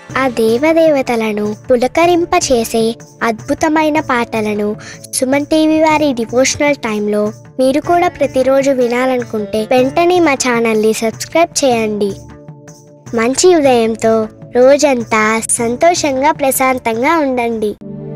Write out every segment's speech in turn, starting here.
ఆ దేవదేవతలను పులకరింపచేసే అద్భుతమైన పాటలను సుమన్ టీవీ వారి డివోషనల్ టైంలో మీరు కూడా ప్రతిరోజు వినాలనుకుంటే వెంటనే మా ఛానల్ని సబ్స్క్రైబ్ చేయండి మంచి ఉదయంతో రోజంతా సంతోషంగా ప్రశాంతంగా ఉండండి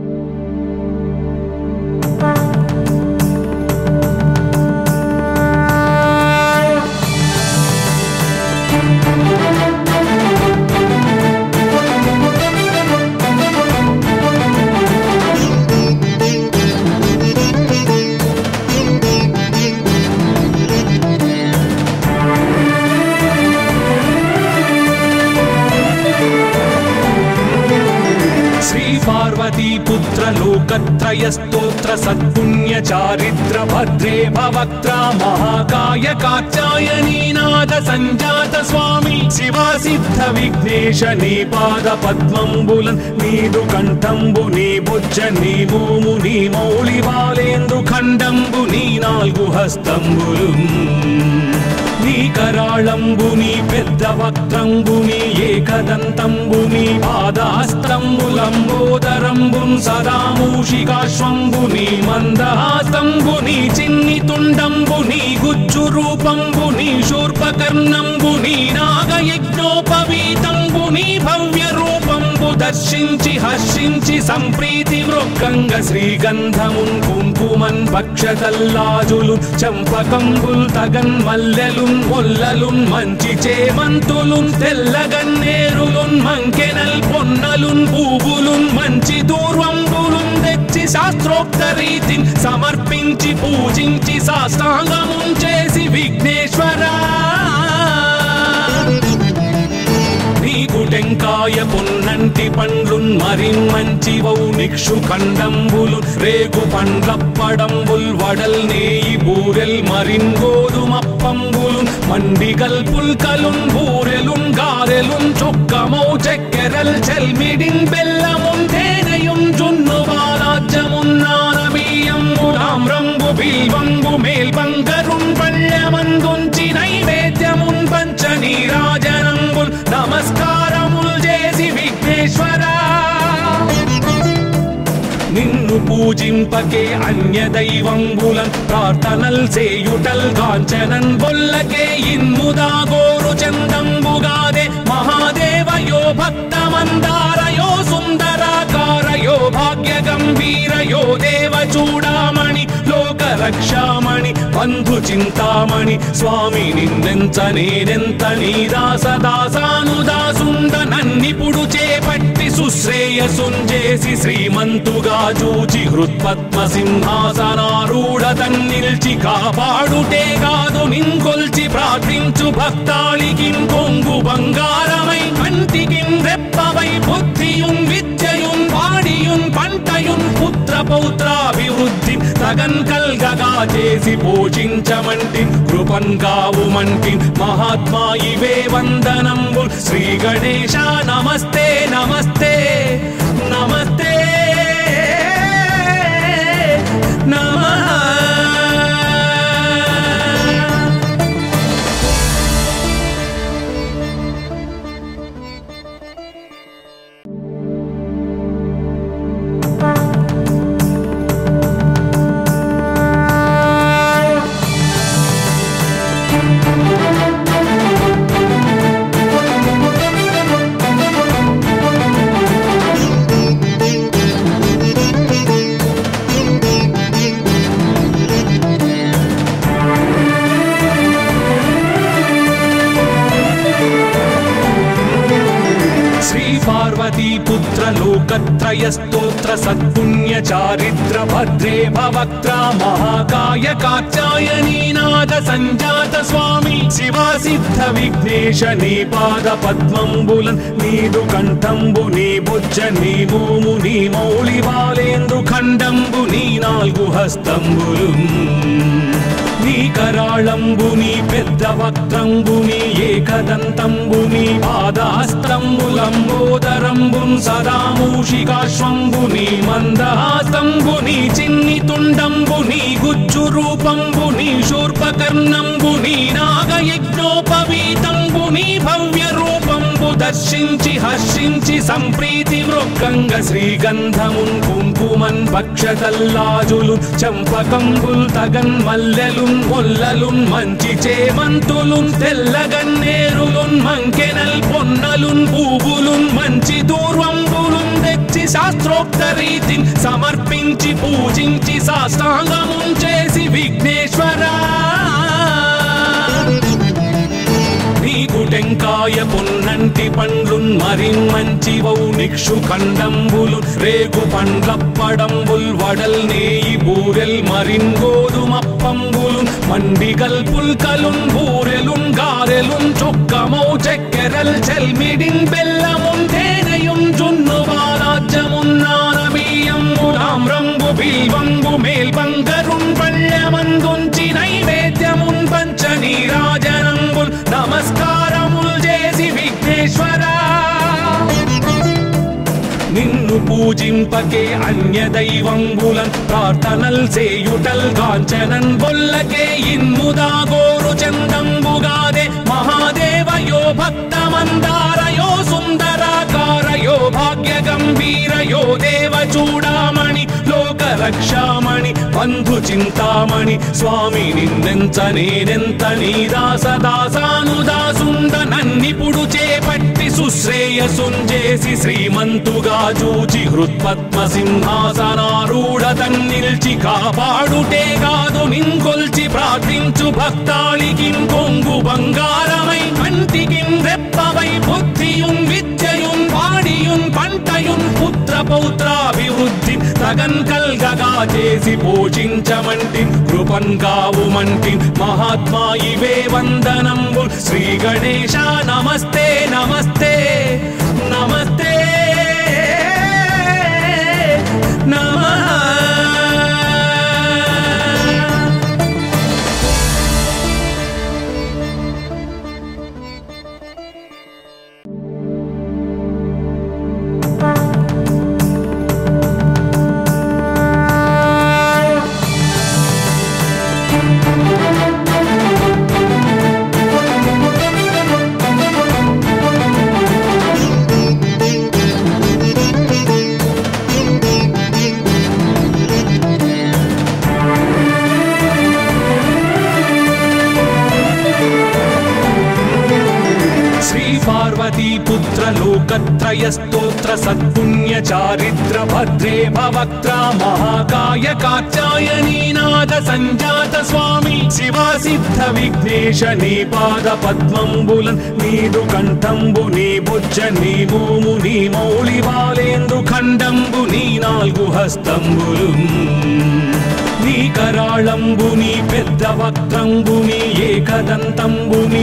శ్రీ పార్వతీ పుత్ర లోకత్రయ స్తోత్ర సత్పుణ్య చారిత్ర భద్రే భవక్త్ర మహాకాయ కాచాయనీ నాద సంజాత స్వామి శివా సిద్ధ విఘ్నేశ నీ పాద పద్మంబులన్ నీదు కంఠంబు నీ బుజ్జ నీ మోము నీ మౌళి బాలేందు ఖండంబు నీ నాలుగు హస్తంబులు నీ కరాళంబుని పెద్ద వక్త్రంబుని ఏకదంతంబుని పాదాస్త్రంబులంబోదరంబున్ సదా మూషికాశ్వంబుని మందహాస్తంబుని చిన్ని తుండంబుని గుజ్జు రూపంబుని శూర్పకర్ణంబుని నాగయజ్ఞోపవీతంబుని భవ్య రూపంబు దర్శించి హర్షించి సంప్రీతి మృక్కంగ శ్రీగంధమున్ కుంకుమన్ భక్షతల్లాజులు చంపకంబుల్ తగన్ మల్లెలున్ మొల్లలున్ మంచి చేమంతులున్ తెల్లగన్నేరులున్ మంకెనల్ పొన్నలున్ పూవులున్ మంచి దూర్వంబులున్ తెచ్చి శాస్త్రోక్త రీతిని సమర్పించి పూజించి సాష్టాంగమున్ చేసి విఘ్నేశ్వరా నీకు టెంకాయ పొన్నంటి పండ్లున్ మరిన్ మంచివౌ నిక్షు ఖండంబులు రేగు పండ్లప్పడంబుల్ వడల్ నేయి బూరెల్ మరిన్ గోధుమప్పంబులు మండిగల్ పుల్కలున్ బూరెలున్ గారెలున్ చొక్కమౌ చక్కెరల్ చెల్మిడిన్ బెల్లమున్ తేనెయున్ జున్ను బాలాజ్యమున్నానబీయంబు తామ్రంబు బిల్వంబు మేల్బంగరున్ పళ్ళమందుంచి నైవేద్యమున్ పంచ నీరాజనంబుల్ నమస్కారముల్ చేసి విఘ్నేశ్వరా నిన్ను పూజింపకే అన్య దైవంబులం ప్రార్థనల్ సేయుటల్ కాంచనన్ బొల్లకే ఇన్ముదా గోరు చందంబుగాదే మహాదేవయో భక్తమందారయో సుందరాకారయో భాగ్య గంభీరయో దేవ చూడామణి లోక రక్షామణి బంధు చింతామణి స్వామి నిన్నెంత నేనెంత నీ దాస దాసానుదాసుండ నన్నిపుడు చేపట్టి సుశ్రేయసుంజేసి శ్రీమంతుగా చూచి హృత్పద్మ సింహాసనారూఢ తన్నిల్చి కాపాడుటే కాదు నింకొల్చి ప్రార్థించు భక్తాళికి కొంగు బంగారమై కంటికి రెప్పవై బుద్ధియున్ విద్యయున్ వాడియున్ పంటయున్ పుత్ర పౌత్రాభివృద్ధి తగన్ కల్గగా చేసి పోషించమంటి కృపన్ కావుమంటి మహాత్మా ఇవే వందనంబు శ్రీ గణేశ నమస్తే నమస్తే నమస్తే నమః శ్రీ పార్వతీ పుత్ర లోకత్రయ స్తోత్ర సత్పుణ్య చారిత్ర భద్రే భవక్త్ర మహాకాయ కాచాయనీ నాద సంజాత స్వామి శివా సిద్ధ విఘ్నేశ నీ పాద పద్మంబులన్ నీదు కంఠంబు నీ బుజ్జ నీ మోము నీ మౌళి బాలేందు ఖండంబు నీ నాలుగు హస్తంబులు నీ కరాళంబుని పెద్ద వక్త్రంబుని ఏకదంతంబుని పాదాస్త్రంబులంబోదరంబున్ సదా మూషికాశ్వంబుని మందహాసంబుని చిన్ని తుండంబుని గుజ్జు రూపంబుని శూర్పకర్ణంబుని నాగయజ్ఞోపవీతంబుని భవ్య రూపంబు దర్శించి హర్షించి సంప్రీతి మృక్కంగ శ్రీగంధమున్ కుంకుమన్ పక్షతల్లాజులు చంపకంబుల్ తగన్ మల్లెలున్ మొల్లలున్ మంచి చేమంతులున్ తెల్లగన్నేరులున్ మంకెనల్ పొన్నలున్ పూవులున్ మంచి దూర్వంబులున్ తెచ్చి శాస్త్రోక్త రీతిని సమర్పించి పూజించి సాష్టాంగమున్ చేసి విఘ్నేశ్వరా నీకు టెంకాయ పొన్నంటి పండ్లున్ మరిన్ మంచివౌ నిక్షు ఖండంబులు రేగు పండ్లప్పడంబుల్ వడల్ నేయి బూరెల్ మరిన్ గోధుమప్పంబులు మండిగల్ పుల్కలున్ బూరెలున్ గారెలున్ చొక్కమౌ చక్కెరల్ చెల్మిడిన్ బెల్లమున్ తేనెయున్ జున్ను బాలాజ్యమున్నాన బియ్యంబులాం రంగు బిల్వంగు మేల్బంగరున్ పళ్ళమందుంచి నైవేద్యమున్ పంచ నీరాజనంబుల్ నమస్కారముల్ చేసి విఘ్నేశ్వరా నిన్ను పూజింపకే అన్య దైవంబులన్ ప్రార్థనల్ సేయుటల్ కాంచనన్ బొల్లకే ఇన్ముదా గోరు చందంబుగాదే మహాదేవయో భక్తమందారయో సుందరాకారయో భాగ్య గంభీరయో దేవ చూడామణి లోక రక్షామణి బంధు చింతామణి స్వామి నిన్నెంత నేనెంత నీ దాస దాసానుదాసుండ నన్నిపుడు చేపట్టి సుశ్రేయసుంజేసి శ్రీమంతుగా చూచి హృత్పద్మ సింహాసనారూఢ తన్నిల్చి కాపాడుటే కాదు నింకొల్చి ప్రార్థించు భక్తాళికి కొంగు బంగారమై కంటికి రెప్పవై బుద్ధియున్ విద్యయున్ పాడియున్ పంటయున్ పుత్ర పౌత్రాభివృద్ధి తగన్ కల్గగా చేసి పోషించమంటి కృపన్ కావుమంటి మహాత్మా ఇవే వందనంబు శ్రీ గణేశ నమస్తే నమస్తే నమస్తే నమః శ్రీ పార్వతీ పుత్ర లోకత్రయ స్తోత్ర సత్పుణ్య చారిత్ర భద్రే భవక్త్ర మహాకాయ కాచాయనీనాథ సంజాత స్వామి శివా సిద్ధ విఘ్నేశ నీ పాద పద్మంబులన్ నీదు కంఠంబు నీ బుజ్జ నీ మోము నీ మౌళి బాలేందు ఖండంబు నీ నాలుగు హస్తంబులు నీ కరాళంబు నీ పెద్ద వక్త్రంబు నీ ఏకదంతంబు నీ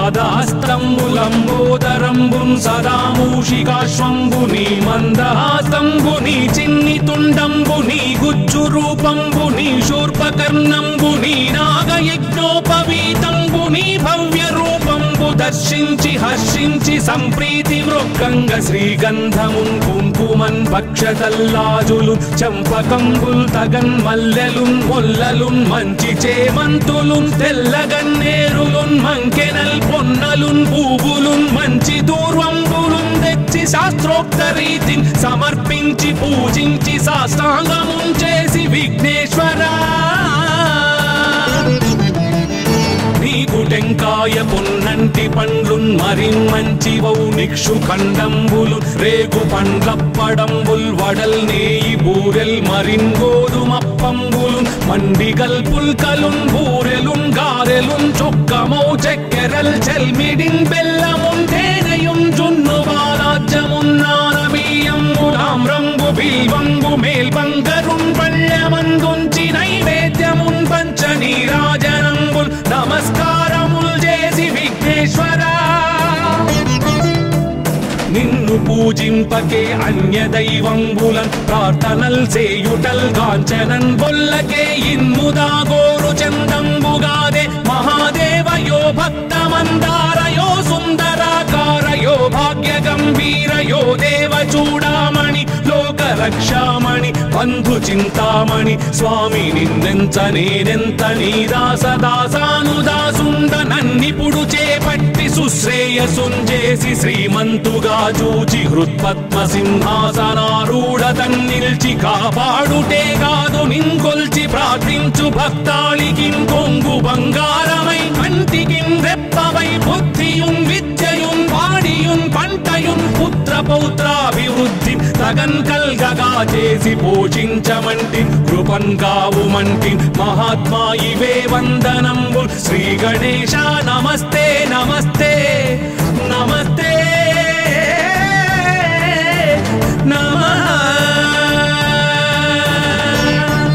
పాదాస్త్రంబులంబోదరంబున్ సదా మూషికాశ్వంబు నీ మందహాస్తంబు నీ చిన్ని తుండంబు నీ గుజ్జు రూపంబు నీ శూర్పకర్ణంబు నీ నాగయజ్ఞోపవీతంబు నీ భవ్య రూపంబు దర్శించి హర్షించి సంప్రీతి మృక్కంగ శ్రీగంధమున్ కుంకుమన్ పక్షతల్లాజులు చంపకంబుల్ తగన్ మల్లెలున్ మొల్లలున్ మంచి చేమంతులున్ తెల్లగన్నేరులున్ మంకెనల్ పొన్నలున్ పూవులున్ మంచి దూర్వంబులున్ తెచ్చి శాస్త్రోక్త రీతిని సమర్పించి పూజించి సాష్టాంగమున్ చేసి విఘ్నేశ్వరా నీకు టెంకాయ పొన్నంటి పండ్లున్ మరిన్ మంచివౌ నిక్షు ఖండంబులు రేగు పండ్లప్పడంబుల్ వడల్ నేయి బూరెల్ మరిన్ గోధుమప్పంబులు మండిగల్ పుల్కలున్ బూరెలున్ గారెలున్ చొక్కమౌ చక్కెరల్ చెల్మిడిన్ బెల్లమున్ తేనెయున్ జున్ను బాలాజ్యమున్నాన బియ్యంబులాం రంగు బిల్వంగు మేల్బంగరున్ పళ్ళమందుంచి నైవేద్యమున్ పంచ నీరాజనంబుల్ నమస్కారముల్ చేసి విఘ్నేశ్వరా నిన్ను పూజింపకే అన్య దైవంబులన్ ప్రార్థనల్ సేయుటల్ కాంచనన్ బొల్లకే ఇన్ముదా గోరు చందంబుగాదే మహాదేవయో భక్తమందారయో సుందరాకారయో భాగ్య గంభీరయో దేవ చూడామణి లోక రక్షామణి బంధు చింతామణి స్వామి నిన్నెంత నేనెంత నీ దాస దాసానుదాసుండ నన్నిపుడు చేపట్టి సుశ్రేయసుంజేసి శ్రీమంతుగా చూచి హృత్పద్మ సింహాసనారూఢ తన్నిల్చి కాపాడుటే కాదు నింకొల్చి ప్రార్థించు భక్తాళికి కొంగు బంగారమై కంటికి రెప్పవై బుద్ధియుం విద్యయుం వాడియుం పంటయుం పుత్ర పౌత్రాభివృద్ధి తగన్ కల్గగా చేసి పోషించమంటి కృపన్ కావుమంటి మహాత్మా ఇవే వందనంబు శ్రీ గణేశ నమస్తే నమస్తే నమస్తే నమః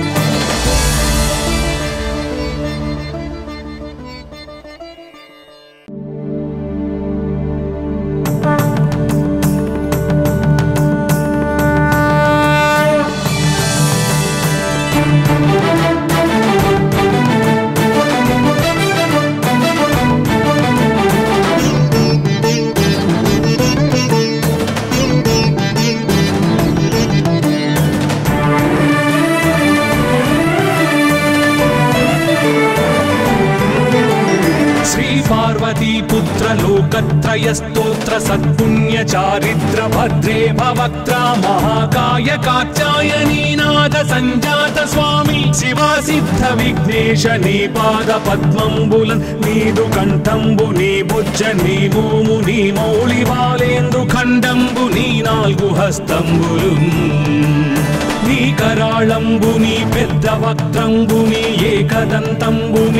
శ్రీ పార్వతీ పుత్ర లోకత్రయ స్తోత్ర సత్పుణ్య చారిత్ర భద్రే భవక్త్ర మహాకాయ కాచాయనీనాథ సంజాత స్వామి శివా సిద్ధ విఘ్నేశ నీ పాద పద్మంబులన్ నీదు కంఠంబు నీ బుజ్జ నీ మోము నీ మౌళి బాలేందు ఖండంబు నీ నాలుగు హస్తంబులు నీ కరాళంబుని పెద్ద వక్త్రంబుని ఏకదంతంబుని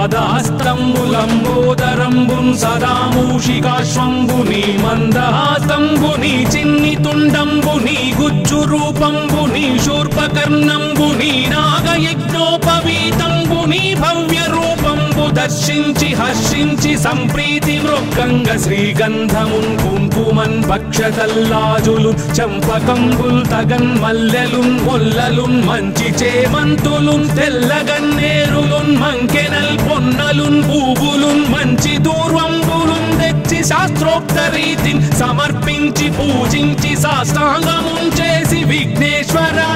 పాదాస్త్రంబులంబోదరంబున్ సదా మూషికాశ్వంబుని మందహాసంబుని చిన్ని తుండంబుని గుజ్జు రూపంబుని శూర్పకర్ణంబుని నాగయజ్ఞోపవీతంబుని భవ్య రూపంబు దర్శించి హర్షించి సంప్రీతి మృక్కంగ శ్రీగంధమున్ కుంకుమన్ భక్షతల్లాజులు చంపకంబుల్ తగన్ మల్లెలున్ మొల్లలున్ మంచి చేమంతులున్ తెల్లగన్నేరులున్ మంకెనల్ పొన్నలున్ పూవులున్ మంచి దూర్వంబులున్ తెచ్చి శాస్త్రోక్త రీతిని సమర్పించి పూజించి సాష్టాంగమున్ చేసి విఘ్నేశ్వరా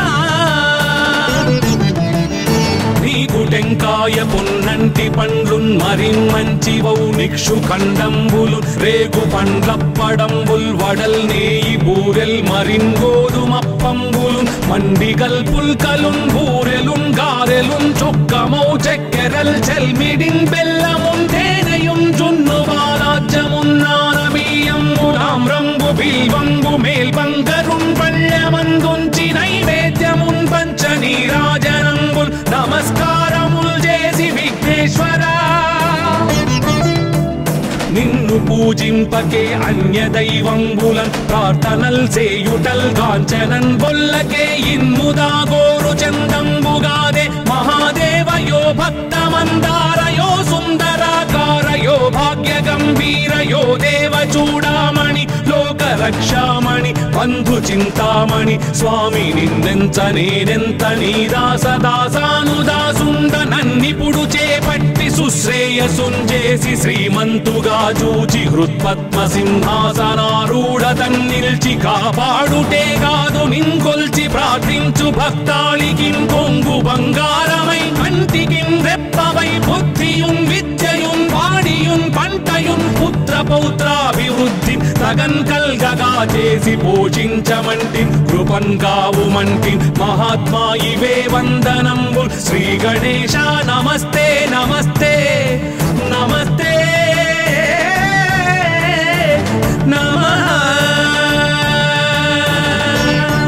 నీకు టెంకాయ పొన్నంటి పండ్లున్ మరిన్ మంచివౌ నిక్షు ఖండంబులు రేగు పండ్లప్పడంబుల్ వడల్ నేయి బూరెల్ మరిన్ గోధుమప్పంబులు మండిగల్ పుల్కలున్ బూరెలున్ గారెలున్ చొక్కమౌ చెక్కెరల్ చెల్మిడిన్ బెల్లమున్ తేనెయుం జున్ను బాలాజ్యమున్నానబీయంబు రామ్రంబు బిల్వంబు మేల్బంగరున్ పళ్ళమందుంచి నైవేద్యమున్ పంచ నీరాజనంబుల్ నమస్కారముల్ చేసి విఘ్నేశ్వరా నిన్ను పూజింపకే అన్య దైవంబులన్ ప్రార్థనల్ చేయుటల్ కాంచనన్ బొల్లకే ఇన్ముదా గోరు చందంబుగాదే మహాదేవయో భక్తమందారయో సుందరాకారయో భాగ్య గంభీరయో దేవ చూడామణి లోక రక్షామణి బంధు చింతామణి స్వామి నిన్నెంత నేనెంత నీ దాస దాసానుదాసుండ నన్నిపుడు చేపట్టి సుశ్రేయసుంజేసి శ్రీమంతుగా చూచి హృత్పద్మ సింహాసనారూఢ తన్నిల్చి కాపాడుటే కాదు నింకొల్చి ప్రార్థించు భక్తాళికి కొంగు బంగారమై కంటికి రెప్పవై బుద్ధియుం విద్యయుం వాడియుం పంటయుం పుత్ర పౌత్రాభివృద్ధి తగన్ కల్గగా చేసి పోషించమంటి కృపన్ కావుమంటి మహాత్మా ఇవే వందనంబు శ్రీ గణేశ నమస్తే నమస్తే నమస్తే నమః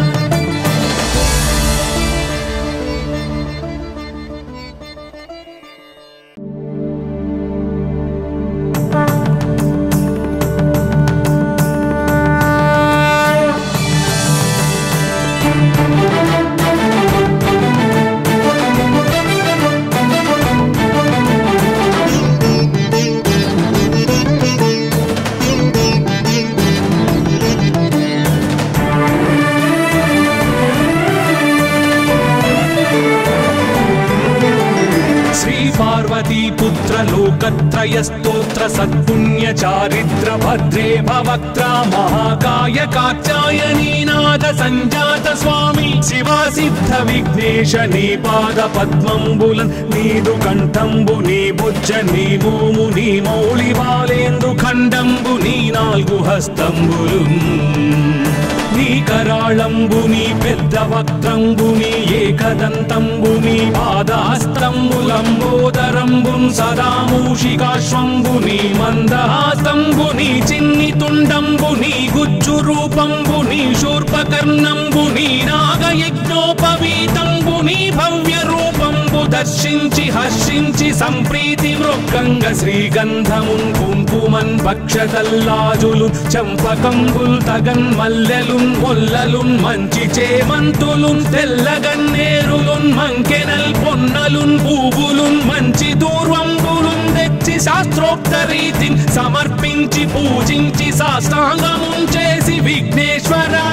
శ్రీ పార్వతీ పుత్ర లోకత్రయ స్తోత్ర సత్పుణ్య చారిత్ర భద్ర భద్రే భవక్త్ర మహాకాయ కాత్యాయనీ నాద సంజాత స్వామి శివా సిద్ధ విఘ్నేశ నీ పాద పద్మంబులన్ నీదు కంఠంబు నీ బుజ్జ నీ మోము నీ మౌళి బాలేందు ఖండంబు నీ నాలుగు హస్తంబులు నీ కరాళంబు నీ పెద్ద వక్త్రంబు నీ ఏకదంతంబు నీ పాదాస్తంబులంబోదరంబు సదా మూషికాశ్వంబు నీ మందహాసంబు నీ చిన్ని తుండంబు నీ గుజ్జు రూపంబు నీ శూర్పకర్ణంబు నీ నాగయజ్ఞోపవీతంబు నీ భవ్య రూపంబు దర్శించి హర్షించి సంప్రీతి మృక్కంగ శ్రీగంధమున్ కుంకుమన్ భక్షతల్లాజులు చంపకంబుల్ తగన్ మల్లెలున్ మొల్లలున్ మంచి చేమంతులున్ తెల్లగన్నేరులున్ మంకెనల్ పొన్నలున్ పూవులున్ మంచి దూర్వంబులున్ తెచ్చి శాస్త్రోక్త రీతిని సమర్పించి పూజించి సాష్టాంగమున్ చేసి విఘ్నేశ్వరా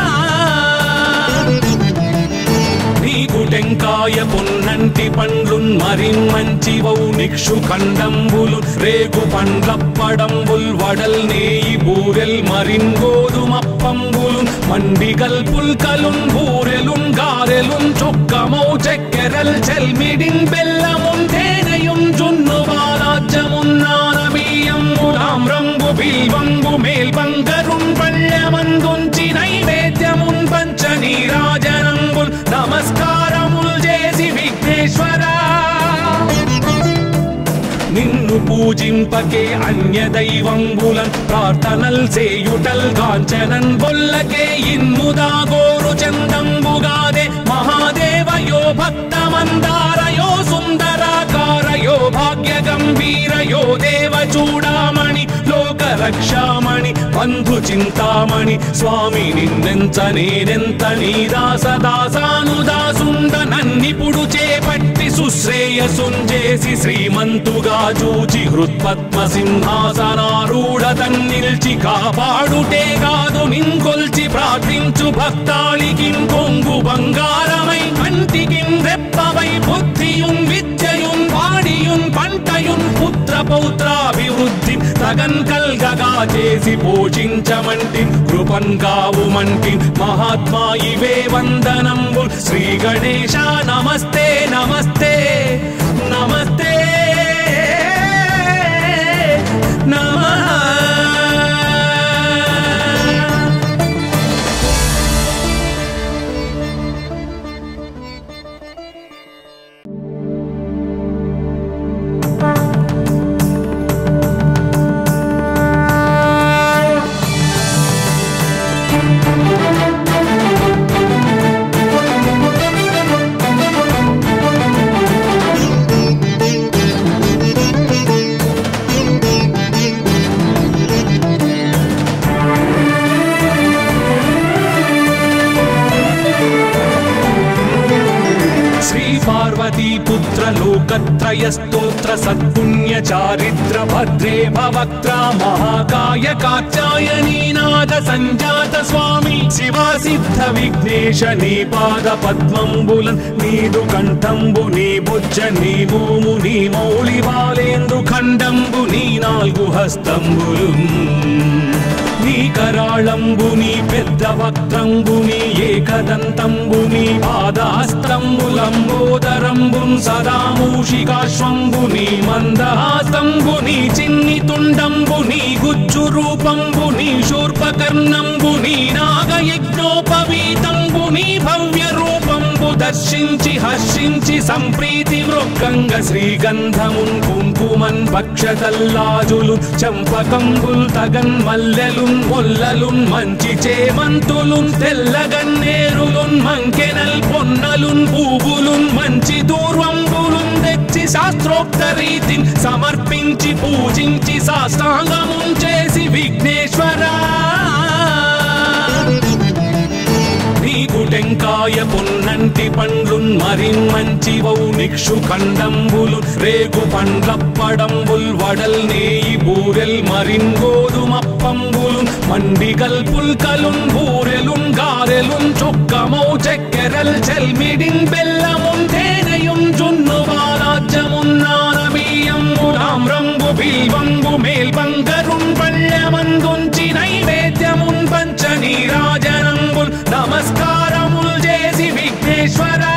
నీకు టెంకాయ పొన్నంటి పండ్లున్ మరిన్ మంచివౌ నిక్షు ఖండంబులు రేగు పండ్లప్పడంబుల్ వడల్ నేయి బూరెల్ మరిన్ గోధుమప్పంబులు మండిగల్ పుల్కలున్ బూరెలున్ గారెలున్ చొక్కమౌ చెక్కెరల్ చెల్మిడిన్ బెల్లమున్ తేనెయున్ జున్ను బాలాజ్యమున్నాన బియ్యంబులాం రంగు బిల్వంగు మేల్బంగరున్ పళ్ళమందుంచి నైవేద్యమున్ పంచ నీరాజనంబుల్ నమస్కారముల్ చేసి విఘ్నేశ్వరా నిన్ను పూజింపకే అన్య దైవంబులన్ ప్రార్థనల్ సేయుటల్ కాంచనన్ బొల్లకే ఇన్ముదా గోరు చందంబుగాదే మహాదేవయో భక్తమందారయో సుందరాకారయో భాగ్య గంభీరయో దేవ చూడామణి లోక రక్షామణి బంధు చింతామణి స్వామి నిన్నెంత నేనెంత నీ దాస దాసానుదాసుండ నన్నిపుడు చేపట్టి సుశ్రేయసుంజేసి శ్రీమంతుగా చూచి హృత్పద్మ సింహాసనారూఢ తన్నిల్చి కాపాడుటే కాదు నింకొల్చి ప్రార్థించు భక్తాళికి కొంగు బంగారమై కంటికి రెప్పవై బుద్ధియున్ విద్యయున్ వాడియున్ పంటయున్ పుత్ర పౌత్రాభివృద్ధి తగన్ కల్గగా చేసి పోషించమంటి కృపన్ కావుమంటి మహాత్మా ఇవే వందనంబు శ్రీ గణేశ నమస్తే నమస్తే నమస్తే నమః శ్రీ పార్వతీ పుత్ర లోకత్రయ స్తోత్ర సత్పుణ్య చారిత్ర భద్రే భవక్త్ర మహాకాయ కాత్యాయనీ నాద సంజాత స్వామి శివా సిద్ధ విఘ్నేశ నీ పాద పద్మంబులన్ నీదు కంఠంబు నీ బుజ్జ నీ మోము నీ మౌళి బాలేందు ఖండంబు నీ నాలుగు హస్తంబులు నీ కరాళంబు నీ పెద్ద వక్త్రంబు నీ ఏకదంతంబు నీ పాదాస్త్రంబులంబోదరంబు సదా మూషికాశ్వంబు నీ మందహాసంబు నీ చిన్ని తుండంబు నీ గుజ్జు రూపంబు నీ శూర్పకర్ణంబు నీ నాగయజ్ఞోపవీతంబు నీ భవ్య రూపంబు దర్శించి హర్షించి సంప్రీతి మృక్కంగ శ్రీగంధమున్ కుంకుమన్ భక్షతల్లాజులు చంపకంబుల్ తగన్ మల్లెలున్ మొల్లలున్ మంచి చేమంతులున్ తెల్లగన్నేరులున్ మంకెనల్ పొన్నలున్ పూవులున్ మంచి దూర్వంబులున్ తెచ్చి శాస్త్రోక్త రీతిని సమర్పించి పూజించి సాష్టాంగమున్ చేసి విఘ్నేశ్వరా నీకు టెంకాయ పొన్నంటి పండ్లున్ మరిన్ మంచివౌ నిక్షు ఖండంబులు రేగు పండ్లప్పడంబుల్ వడల్ నేయి బూరెల్ మరిన్ గోధుమప్పంబులు మండిగల్ పుల్కలున్ బూరెలున్ గారెలున్ చొక్కమౌ చెక్కెరల్ చెల్మిడిన్ బెల్లమున్ తేనెయున్ జున్ను బాలాజ్యమున్నాన బియ్యంబులా తామ్రంబు బిల్వంబు మేల్బంగరున్ పళ్ళమందుంచి నైవేద్యమున్ పంచ నీరాజనంబుల్ నమస్కారముల్ చేసి విఘ్నేశ్వరా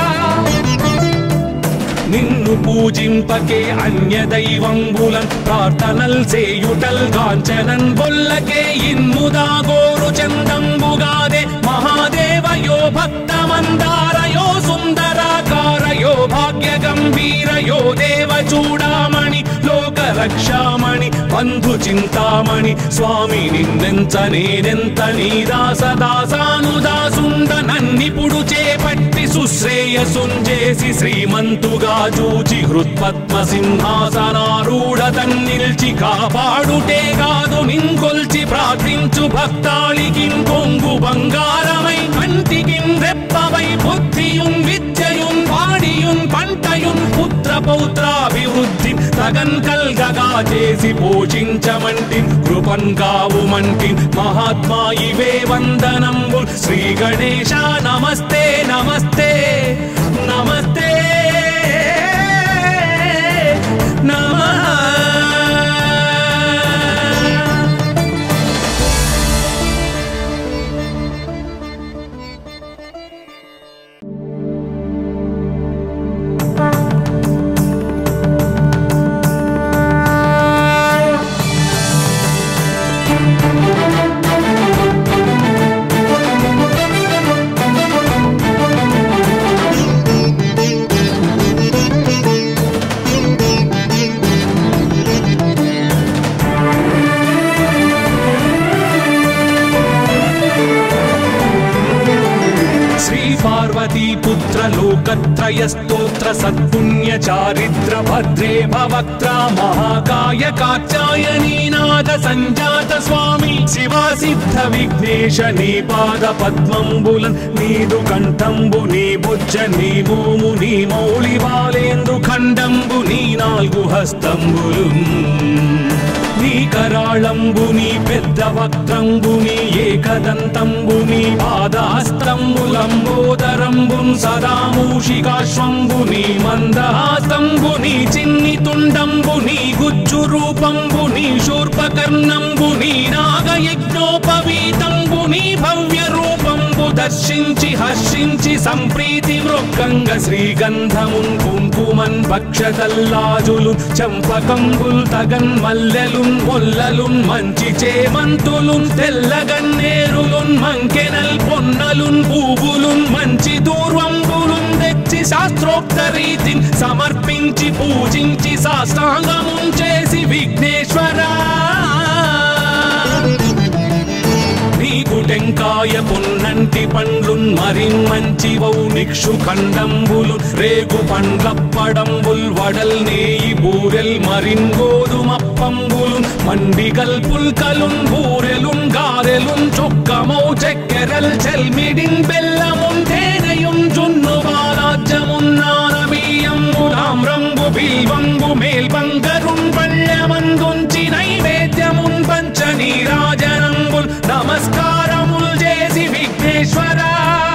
నిన్ను పూజింపకే అన్య దైవంబులం ప్రార్థనల్ సేయుటల్ కాంచనన్ బొల్లకే ఇన్ముదా గోరు చందంబుగాదే మహాదేవయో భక్తమందారయో సుందరాకారయో భాగ్య గంభీరయో దేవ చూడామణి లోక రక్షామణి బంధు చింతామణి స్వామి నిన్నెంత నేనెంత నీ దాస దాసానుదాసుండ నన్నిపుడు చేపట్టి సుశ్రేయసుంజేసి శ్రీమంతుగా చూచి హృత్పద్మ సింహాసనారూఢ తన్నిల్చి కాపాడుటే కాదు నింకొల్చి ప్రార్థించు భక్తాళికి కొంగు బంగారమై కంటికి రెప్పవై బుద్ధియున్ విద్యయున్ వాడియున్ పంటయున్ పుత్ర పౌత్రాభివృద్ధి తగన్ కల్గగా చేసి పోషించమంటి కృపన్ కావుమంటి మహాత్మా ఇవే వందనంబు శ్రీ గణేశ నమస్తే నమస్తే నమస్తే నమః శ్రీ పార్వతీ పుత్ర లోకత్రయ స్తోత్ర సత్పుణ్య చారిత్ర భద్రే భవక్త్ర మహాకాయ కాచాయనీనాథ సంజాత స్వామి శివా సిద్ధ విఘ్నేశ నీ పాద పద్మంబులన్ నీదు కంఠంబు నీ బుజ్జ నీ మోము నీ మౌళి బాలేందు ఖండంబు నీ నాలుగు హస్తంబులు నీ కరాళంబుని పెద్ద వక్త్రంబుని ఏకదంతంబుని పాదాస్త్రంబులంబోదరంబున్ సదా మూషికాశ్వంబుని మందహాస్తంబుని చిన్ని తుండంబుని గుజ్జు రూపంబుని శూర్పకర్ణంబుని నాగయజ్ఞోపవీతంబుని భవ్య రూపంబు దర్శించి హర్షించి సంప్రీతి మృక్కంగ శ్రీగంధమున్ కుంకుమన్ భక్షతల్లాజులు చంపకంబుల్ తగన్ మల్లెలున్ మొల్లలున్ మంచి చేమంతులున్ తెల్లగన్నేరులున్ మంకెనల్ పొన్నలున్ పూవులున్ మంచి దూర్వంబులున్ తెచ్చి శాస్త్రోక్త రీతిని సమర్పించి పూజించి సాష్టాంగమున్ చేసి విఘ్నేశ్వరా నీకు టెంకాయ పొన్నంటి పండ్లున్ మరిన్ మంచివౌ నిక్షు ఖండంబులు రేగు పండ్లప్పడంబుల్ వడల్ నేయి బూరెల్ మరిన్ గోధుమప్పంబులు మండిగల్ పుల్కలున్ బూరెలున్ గారెలున్ చుక్కమౌ చక్కెరల్ చెల్మిడిన్ బెల్లమున్ తేనెయున్ జున్ను బాలాజ్యమున్నానబీయంబు తామ్రంబు బిల్వంబు మేల్బంగరున్ పళ్ళమందుంచి నైవేద్యమున్ పంచ నీరాజనంబుల్ నమస్కారముల్ చేసి విఘ్నేశ్వరా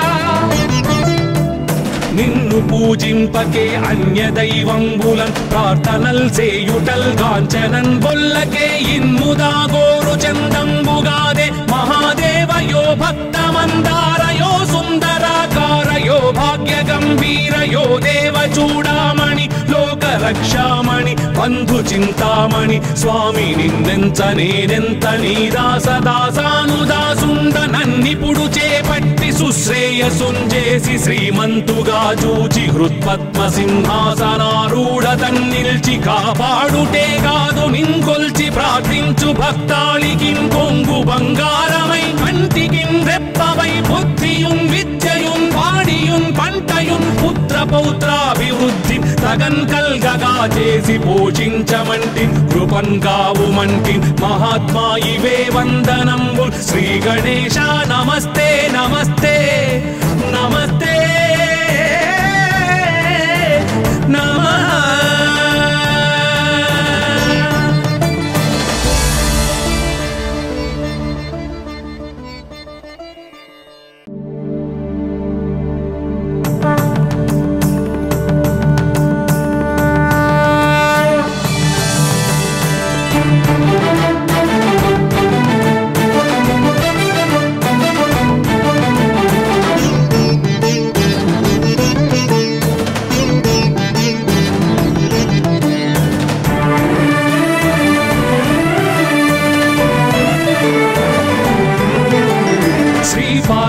నిన్ను పూజింపకే అన్య దైవంబులం ప్రార్థనల్ సేయుటల్ కాంచనన్ బొల్లకే ఇన్ముదా గోరు చందంబుగాదే మహాదేవయో భక్తమందారయో సుందరాకారయో భాగ్య గంభీరయో దేవ చూడామణి లోక రక్షామణి బంధు చింతామణి స్వామి నిన్నెంత నేనెంత నీ దాస దాసానుదాసుండ నన్నిపుడు చేపట్టి సుశ్రేయసుంజేసి శ్రీమంతుగా చూచి హృత్పద్మ సింహాసనారూఢ తన్నిల్చి కాపాడుటే కాదు నింకొల్చి ప్రార్థించు భక్తాళికి కొంగు బంగారమై కంటికి రెప్పవై బుద్ధియున్ విద్యయున్ వాడియున్ పంటయున్ పుత్ర పౌత్రాభివృద్ధి తగన్ కల్గగా చేసి పోషించమంటి కృపన్ కావుమంటి మహాత్మా ఇవే వందనంబు శ్రీ గణేశ నమస్తే నమస్తే నమస్తే నమః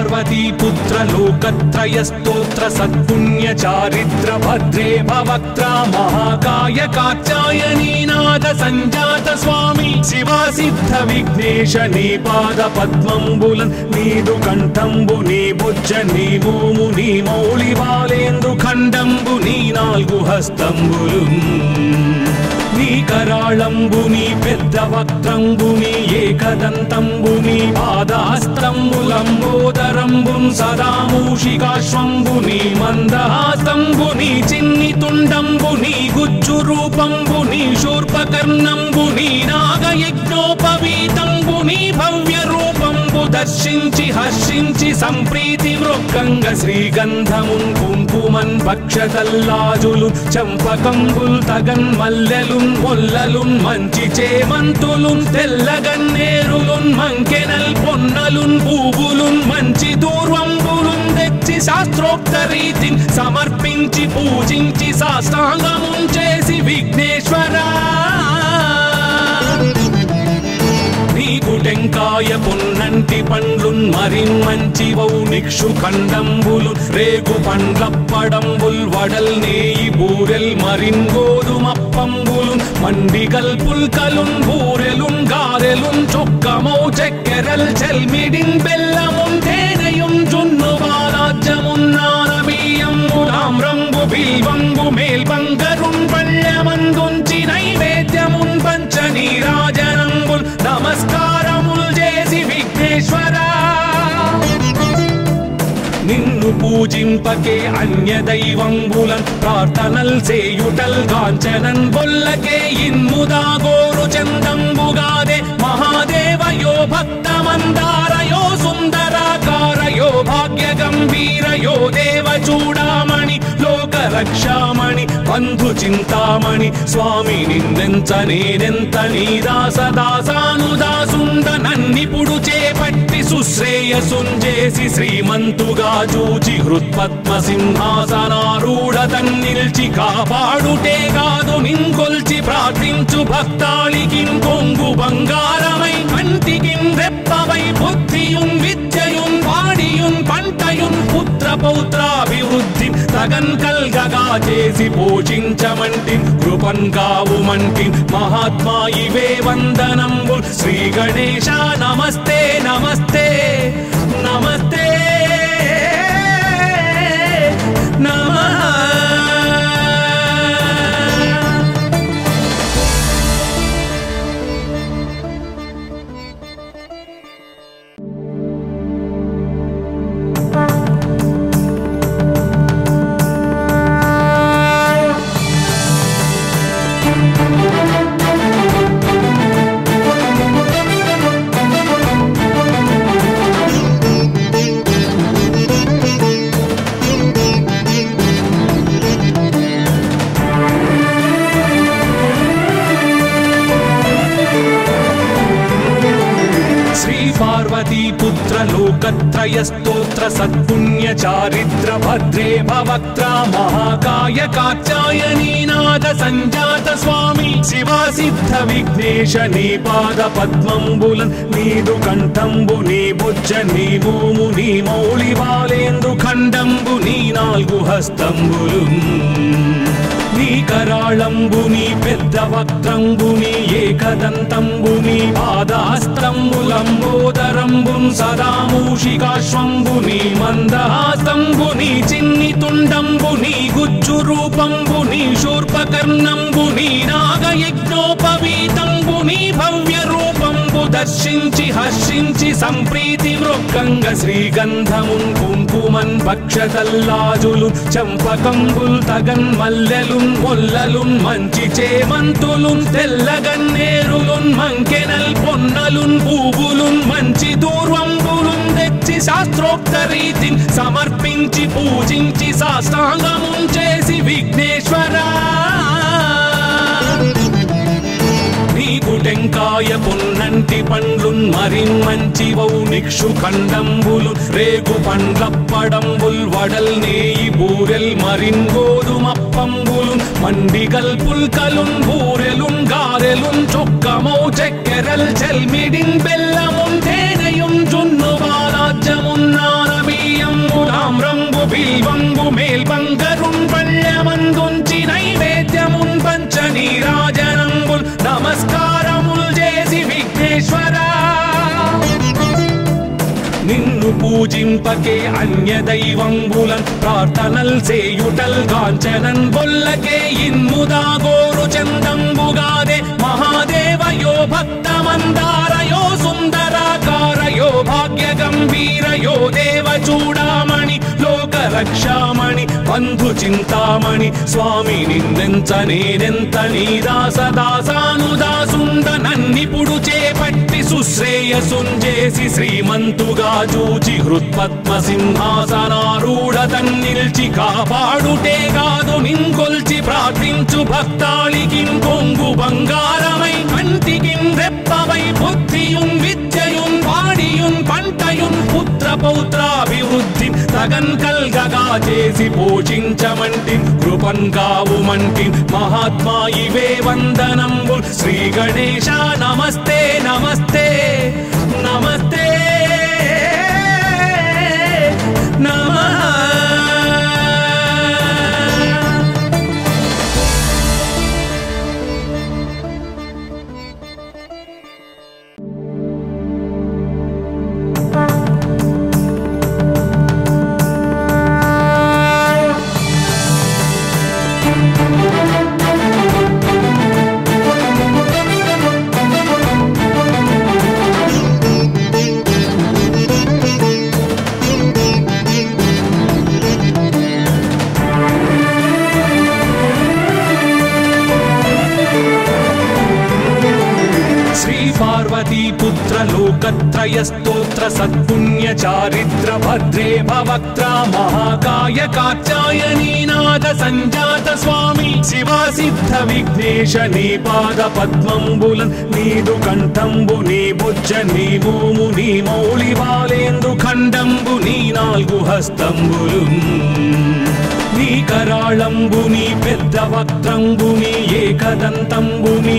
పార్వతీ పుత్ర లోకత్రయ స్తోత్ర సత్పుణ్య చారిత్ర భద్రే భవక్త్ర మహాకాయ కాత్యాయనీ నాద సంజాత స్వామి శివా సిద్ధ విఘ్నేశ నీ పాద పద్మంబులన్ నీదు కంఠంబు నీ బుజ్జ నీ మోము నీ మౌళి బాలేందు ఖండంబు నీ నాలుగు హస్తంబులు నీ కరాళంబు నీ పెద్ద వక్త్రంబు నీ ఏకదంతంబు నీ పాదాస్త్రంబులంబోదరంబు సదా మూషికాశ్వంబు నీ మందహాసంబు నీ చిన్ని తుండంబు నీ గుజ్జు రూపంబు నీ శూర్పకర్ణంబు నీ నాగయజ్ఞోపవీతంబు నీ భవ్య రూపంబు దర్శించి హర్షించి సంప్రీతి మృక్కంగ శ్రీగంధమున్ కుంకుమన్ భక్షతల్లాజులు చంపకంబుల్ తగన్ మల్లెలున్ మొల్లలున్ మంచి చేమంతులున్ తెల్లగన్నేరులున్ మంకెనల్ పొన్నలున్ పూవులున్ మంచి దూర్వంబులున్ తెచ్చి శాస్త్రోక్త రీతిని సమర్పించి పూజించి సాష్టాంగమున్ చేసి విఘ్నేశ్వరా నీకు టెంకాయ పొన్నంటి పండ్లున్ మరిన్ మంచి వౌ నిక్షు ఖండంబులు రేగు పండ్లప్పడంబుల్ వడల్ నేయి బూరెల్ మరిన్ గోధుమప్పంబులు మండిగల్ పుల్కలున్ బూరెలున్ గారెలున్ చొక్కమౌ చెక్కెరల్ చెల్మిడిన్ బెల్లమున్ తేనెయున్ జున్ను బాలాజ్యమున్నాన బియ్యంబులామ్రంబు బిల్వంబు మేల్బంగరున్ పళ్ళమందుంచి నైవేద్యమున్ పంచ నీరాజనంబుల్ నమస్కారముల్ చేసి విఘ్నేశ్వరా నిన్ను పూజింపకే అన్య దైవంబులన్ ప్రార్థనల్ సేయుటల్ కాంచనన్ బొల్లకే ఇన్ముదా గోరు చందంబుగాదే మహాదేవయో భక్తమందారయో సుందరాకారయో భాగ్య గంభీరయో దేవ చూడామణి లోక రక్షామణి బంధు చింతామణి స్వామి నిన్నెంత నేనెంత నీ దాస దాసానుదాసుండ నన్నిపుడు చేపట్టి సుశ్రేయసుంజేసి శ్రీమంతుగా చూచి హృత్పద్మ సింహాసనారూఢ తన్నిల్చి కాపాడుటే కాదు నింకొల్చి ప్రార్థించు భక్తాళికి కొంగు బంగారమై కంటికి రెప్పవై బుద్ధియున్ విద్యయున్ వాడియున్ పంటయున్ పుత్ర పౌత్రాభివృద్ధి తగన్ కల్గగా చేసి పోషించమంటి కృపన్ కావుమంటి మహాత్మా ఇవే వందనంబు శ్రీ గణేశ నమస్తే నమస్తే నమస్తే నమః శ్రీ పార్వతీ పుత్ర లోకత్రయ స్తోత్ర సత్పుణ్య చారిత్ర భద్రే భవక్త్ర మహాకాయ కాత్యాయనీ నాద సంజాత స్వామి శివా సిద్ధ విఘ్నేశ నీ పాద పద్మంబులన్ నీదు కంఠంబు నీ బుజ్జ నీ మోము నీ మౌళి బాలేందు ఖండంబు నీ నాలుగు హస్తంబులు నీ కరాళంబు నీ పెద్ద వక్త్రంబు నీ ఏకదంతంబు నీ పాదాస్త్రంబులంబోదరంబు సదా మూషికాశ్వంబు నీ మందహాసంబు నీ చిన్ని తుండంబు నీ గుజ్జు రూపంబు నీ శూర్పకర్ణంబు నీ నాగయజ్ఞోపవీతంబు నీ భవ్య రూపంబు దర్శించి హర్షించి సంప్రీతి మృక్కంగ శ్రీగంధమున్ కుంకుమన్ భక్షతల్లాజులు చంపకంబుల్ తగన్ మల్లెలున్ మొల్లలున్ మంచి చేమంతులున్ తెల్లగన్నేరులున్ మంకెనల్ పొన్నలున్ పూవులున్ మంచి దూర్వంబులున్ తెచ్చి శాస్త్రోక్త రీతిని సమర్పించి పూజించి సాష్టాంగమున్ చేసి విఘ్నేశ్వరా నీకు టెంకాయ పొన్నంటి పండ్లున్ మరిన్ మంచి వౌ నిక్షు ఖండంబులు రేగు పండ్లప్పడంబుల్ వడల్ నేయి బూరెల్ మరిన్ గోధుమప్పంబులు మండిగల్ పుల్కలున్ బూరెలున్ గారెలున్ చొక్కమౌ చెక్కెరల్ చెల్మిడిన్ బెల్లమున్ తేనెయున్ జున్ను బాలాజ్యమున్నాన పూజింపకే అన్య దైవంబులన్ ప్రార్థనల్ సేయుటల్ కాంచనన్ బొల్లకే ఇన్ముదా గోరు చందంబుగాదే మహాదేవయో భక్తమందారయో సుందరాకారయో భాగ్య గంభీరయో దేవ చూడామణి లోక రక్షామణి బంధు చింతామణి స్వామి నిన్నెంత నేనెంత నీ దాస దాసానుదాసుండ నన్నిపుడు చేపట్టి సుశ్రేయసుంజేసి శ్రీమంతుగా చూచి హృత్పద్మ సింహాసనారూఢ తన్నిల్చి కాపాడుటే కాదు నింకొల్చి ప్రార్థించు భక్తాళికి కొంగు బంగారమై కంటికి రెప్పవై బుద్ధియున్ విద్యయున్ వాడియున్ పంటయున్ పుత్ర పౌత్రాభివృద్ధి తగన్ కల్గగా చేసి పోషించమంటి కృపన్ కావుమంటి మహాత్మా ఇవే వందనంబు శ్రీ గణేశ నమస్తే నమస్తే నమస్తే నమః శ్రీ పార్వతీ పుత్ర లోకత్రయ స్తోత్ర సత్పుణ్య చారిత్ర భద్రే భవక్త్ర మహాకాయ కాచాయనీ నాద సంజాత స్వామి శివా సిద్ధ విఘ్నేశ నీ పాద పద్మంబులన్ నీదు కంఠంబు నీ బుజ్జ నీ భూము నీ మౌళి బాలేందు ఖండంబు నీ నాలుగు హస్తంబులు నీ కరాళంబుని పెద్ద వక్త్రంబుని ఏకదంతంబుని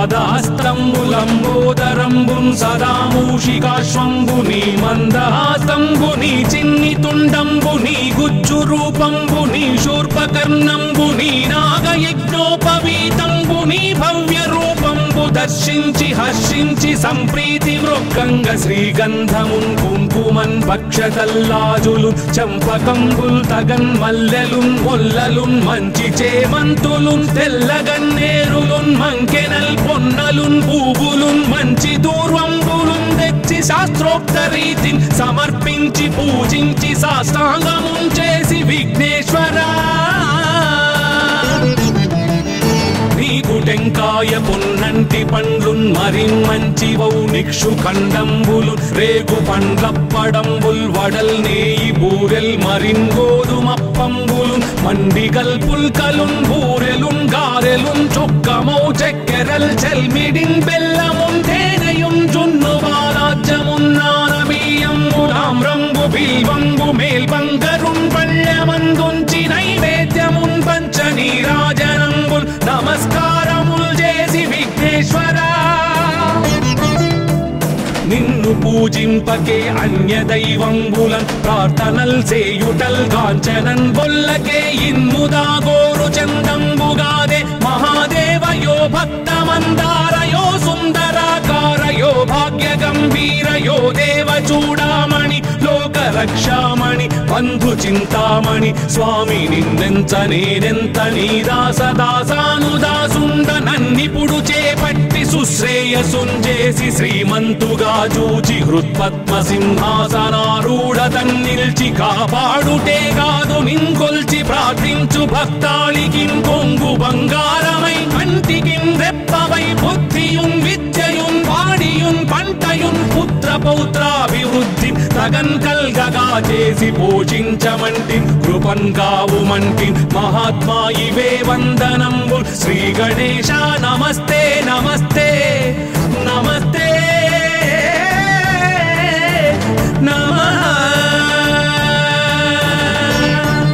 పాదాస్త్రంబులంబోదరంబున్ సదా మూషికాశ్వంబుని మందహాసంబుని చిన్ని తుండంబుని గుజ్జు రూపంబుని శూర్పకర్ణంబుని నాగయజ్ఞోపవీతంబుని భవ్య రూపంబు దర్శించి హర్షించి సంప్రీతి మృక్కంగ శ్రీగంధమున్ కుంకుమన్ భక్షతల్లాజులు చంపకంబుల్ తగన్ మల్లెలున్ మొల్లలున్ మంచి చేమంతులున్ తెల్లగన్నేరులున్ మంకెనల్ పొన్నలున్ పూవులున్ మంచి దూర్వంబులున్ తెచ్చి శాస్త్రోక్త రీతిని సమర్పించి పూజించి సాష్టాంగమున్ చేసి విఘ్నేశ్వరా నీకు టెంకాయ పొన్నంటి పండ్లున్ మరిన్ మంచివౌ నిక్షు ఖండంబులు రేగు పండ్లప్పడంబుల్ వడల్ నేయి బూరెల్ మరిన్ గోధుమప్పంబులు మండిగల్ పుల్కలున్ బూరెలున్ గారెలున్ చొక్కమౌ చక్కెరల్ చెల్మిడిన్ బెల్లమున్ తేనెయున్ జున్ను బాలాజ్యమున్ నానబియ్యంబు రంగు బిల్వంబు మేల్బంగరున్ పళ్ళమందుంచి నైవేద్యమున్ పంచ నీరాజనంబుల్ నమస్కారముల్ చేసి విఘ్నేశ్వరా నిన్ను పూజింపకే అన్య దైవంబులన్ ప్రార్థనల్ సేయుటల్ కాంచనన్ బొల్లకే ఇన్ముదా గోరు చందంబుగాదే మహాదేవయో భక్తమందారయో సుందరాకారయో భాగ్య గంభీరయో దేవ చూడామణి లోక రక్షామణి బంధు చింతామణి స్వామి నిన్నెంత నేనెంత నీ దాస దాసానుదాసుండ నన్నిపుడు చేపట్టి సుశ్రేయసుంజేసి శ్రీమంతుగా చూచి హృత్పద్మ సింహాసనారూఢ తన్నిల్చి కాపాడుటే కాదు నింకొల్చి ప్రార్థించు భక్తాళికి కొంగు బంగారమై కంటికి రెప్పవై బుద్ధియున్ విద్యయున్ వాడియున్ పంటయున్ పుత్ర పౌత్రాభివృద్ధి తగన్ కల్గగా చేసి పోషించమంటి కృపన్ కావుమంటి మహాత్మా ఇవే వందనంబు శ్రీ గణేశ నమస్తే నమస్తే నమస్తే నమః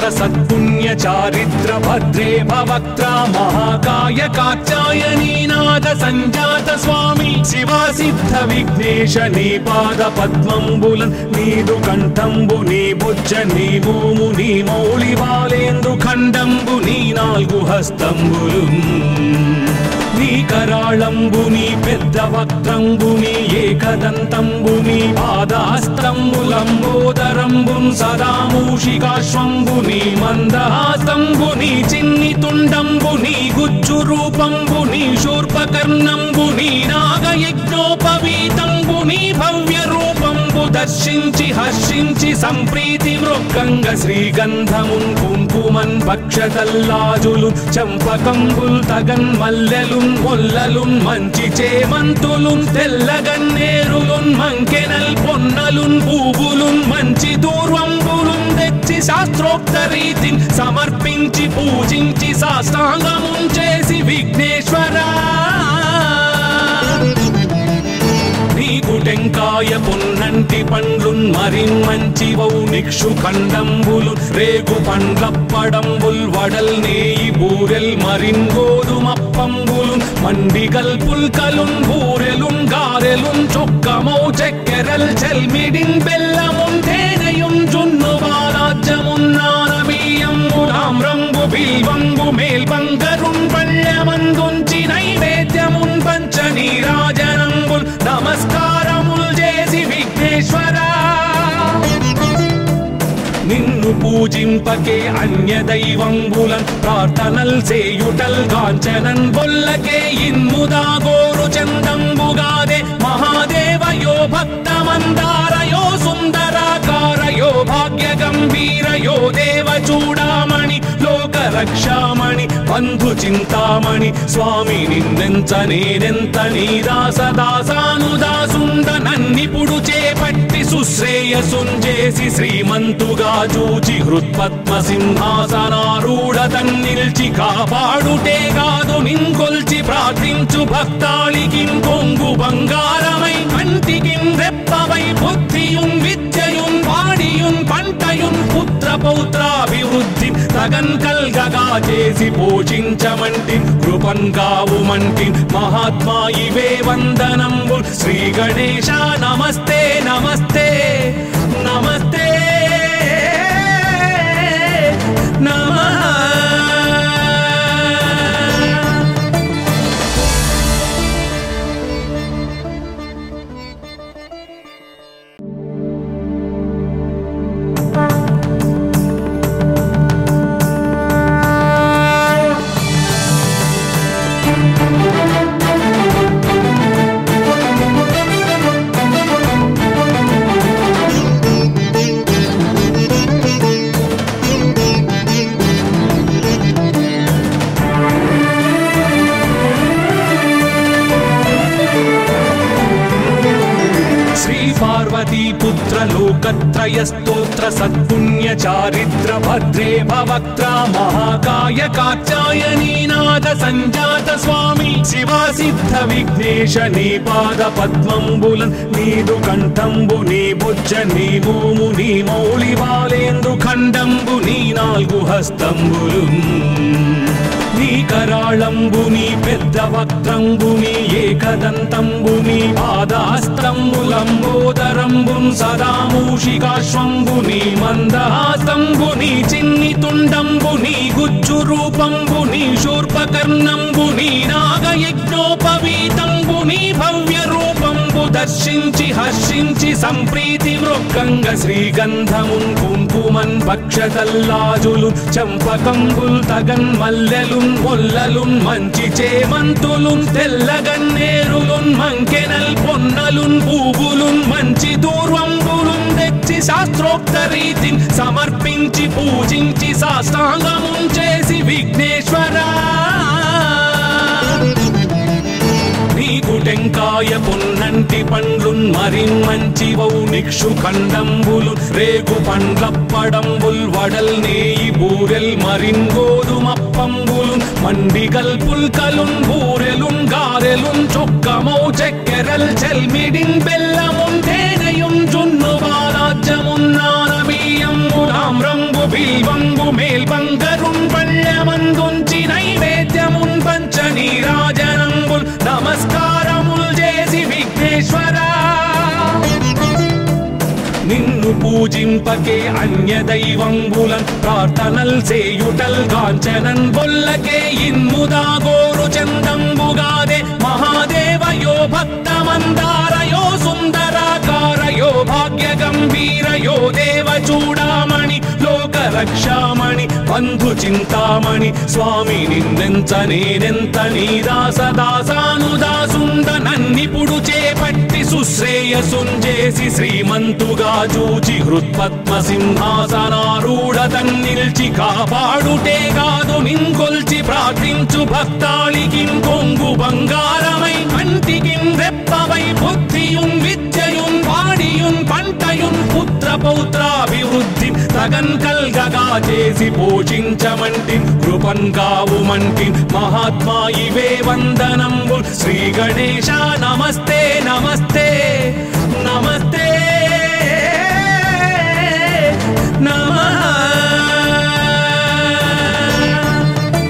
సత్పుణ్య చారిత్ర భద్రే భవక్త్ర మహాకాయ కాచాయనీ నాద సంజాత స్వామి శివా సిద్ధ విఘ్నేశ నీ పాద పద్మంబులన్ నీదు కంఠంబు నీ బుజ్జ నీ భూము నీ మౌళి బాలేందు ఖండంబు నీ నాలుగు హస్తంబులు నీ కరాళంబుని పెద్ద వక్త్రంబుని ఏకదంతంబుని పాదాస్త్రంబులంబోదరంబున్ సదా మూషికాశ్వంబుని మందహాస్తంబుని చిన్ని తుండంబుని గుజ్జు రూపంబుని శూర్పకర్ణంబుని నాగయజ్ఞోపవీతంబుని భవ్య రూపంబు దర్శించి హర్షించి సంప్రీతి మృక్కంగ శ్రీగంధమున్ కుంకుమన్ పక్షతల్లాజులు చంపకంబుల్ తగన్ మల్లెలున్ మొల్లలున్ మంచి చేమంతులున్ తెల్లగన్నేరులున్ మంకెనల్ పొన్నలున్ పూవులున్ మంచి దూర్వంబులున్ తెచ్చి శాస్త్రోక్త రీతిని సమర్పించి పూజించి సాష్టాంగమున్ చేసి విఘ్నేశ్వరా నీకు టెంకాయ పొన్నంటి పండ్లున్ మరిన్ మంచివౌ నిక్షు ఖండంబులు రేగు పండ్లప్పడంబుల్ వడల్ నేయి బూరెల్ మరిన్ గోధుమప్పంబులు మండిగల్ పుల్కలున్ బూరెలున్ గారెలున్ చొక్కమౌ చెక్కెరల్ చెల్మిడిన్ బెల్లమున్ తేనెయున్ జున్ను బాలాజ్యమున్నానబీయంబు రామ్రంబు బిల్వంబు మేల్బంగరున్ పళ్ళమందుంచి నైవేద్యమున్ పంచ నీరాజనంబుల్ నమస్కారముల్ చేసి విఘ్నేశ్వరా నిన్ను పూజింపకే అన్య దైవంబులన్ ప్రార్థనల్ సేయుటల్ కాంచనన్ బొల్లకే ఇన్ముదా గోరు చందంబుగాదే మహాదేవయో భక్తమందారయో సుందరాకారయో భాగ్య గంభీరయో దేవ చూడామణి లోక రక్షామణి బంధు చింతామణి స్వామి నిన్నెంత నేనెంత నీ దాస దాసానుదాసుండ నన్నిపుడు చేపట్టి సుశ్రేయసుంజేసి శ్రీమంతుగా చూచి హృత్పద్మ సింహాసనారూఢ తన్నిల్చి కాపాడుటే కాదు నింకొల్చి ప్రార్థించు భక్తాళికి కొంగు బంగారమై కంటికి రెప్పవై బుద్ధియున్ విద్యయున్ వాడియున్ పంటయున్ పుత్ర పౌత్రాభివృద్ధి తగన్ కల్గగా చేసి పోషించమంటి కృపన్ కావుమంటి మహాత్మా ఇవే వందనంబు శ్రీ గణేశ నమస్తే నమస్తే నమస్తే నమః శ్రీ పార్వతీ పుత్ర లోకత్రయ స్తోత్ర సత్పుణ్య చారిత్ర భద్రే భవక్త్ర మహాకాయ కాచాయనీ నాద సంజాత స్వామి శివా సిద్ధ విఘ్నేశ నీ పాద పద్మంబులన్ నీదు కంఠంబు నీ బుజ్జ నీ భూము నీ మౌళి బాలేందు ఖండంబు నీ నాలుగు హస్తంబులు నీ కరాళంబుని పెద్ద వక్త్రంబుని ఏకదంతంబుని పాదాస్త్రంబులంబోదరంబున్ సదా మూషికాశ్వంబుని మందహాసంబుని చిన్ని తుండంబుని గుజ్జు రూపంబుని శూర్పకర్ణంబుని నాగయజ్ఞోపవీతంబుని భవ్య రూపంబు దర్శించి హర్షించి సంప్రీతి మృక్కంగ శ్రీగంధమున్ కుంకుమన్ పక్షతల్లాజులు చంపకంబుల్ తగన్ మల్లెలున్ మొల్లలున్ మంచి చేమంతులున్ తెల్లగన్నేరులున్ మంకెనల్ పొన్నలున్ పూవులున్ మంచి దూర్వంబులున్ తెచ్చి శాస్త్రోక్త రీతిని సమర్పించి పూజించి సాష్టాంగమున్ చేసి విఘ్నేశ్వరా నీకు టెంకాయ పొన్నంటి పండ్లున్ మరిన్ మంచివౌ నిక్షు ఖండంబులు రేగు పండ్లప్పడంబుల్ వడల్ నేయి బూరెల్ మరిన్ గోధుమప్పంబులు మండిగల్ పుల్కలున్ బూరెలున్ గారెలున్ చొక్కమౌ చెక్కెరల్ చెల్మిడిన్ బెల్లమున్ తేనెయున్ జున్ను బాలాజ్యమున్నానబీయంబులా తామ్రంబు బిల్వంబు మేల్బంగరున్ పళ్ళమందుంచి నైవేద్యమున్ పంచ నీరాజనంబుల్ నమస్కారముల్ చేసి విఘ్నేశ్వరా నిన్ను పూజింపకే అన్య దైవంబులన్ ప్రార్థనల్ సేయుటల్ కాంచనన్ బొల్లకే ఇన్ముదా గోరు చందంబుగాదే మహాదేవయో భక్తమందారయో సుందరాకారయో భాగ్య గంభీరయో దేవ చూడామణి లోక రక్షామణి బంధు చింతామణి స్వామి నిన్నెంత నేనెంత నీ దాస దాసానుదాసుండ నన్నిపుడు చేపట్టి సుశ్రేయసుంజేసి శ్రీమంతుగా చూచి హృత్పద్మ సింహాసనారూఢ తన్నిల్చి కాపాడుటే కాదు నింకొల్చి ప్రార్థించు భక్తాళికి కొంగు బంగారమై కంటికి రెప్పవై బుద్ధియున్ విద్యయున్ వాడియున్ పంటయున్ పుత్ర పౌత్రాభివృద్ధి తగన్ కల్గగా చేసి పోషించమంటి కృపన్ కావుమంటి మహాత్మా ఇవే వందనంబు శ్రీ గణేశ నమస్తే నమస్తే నమస్తే నమః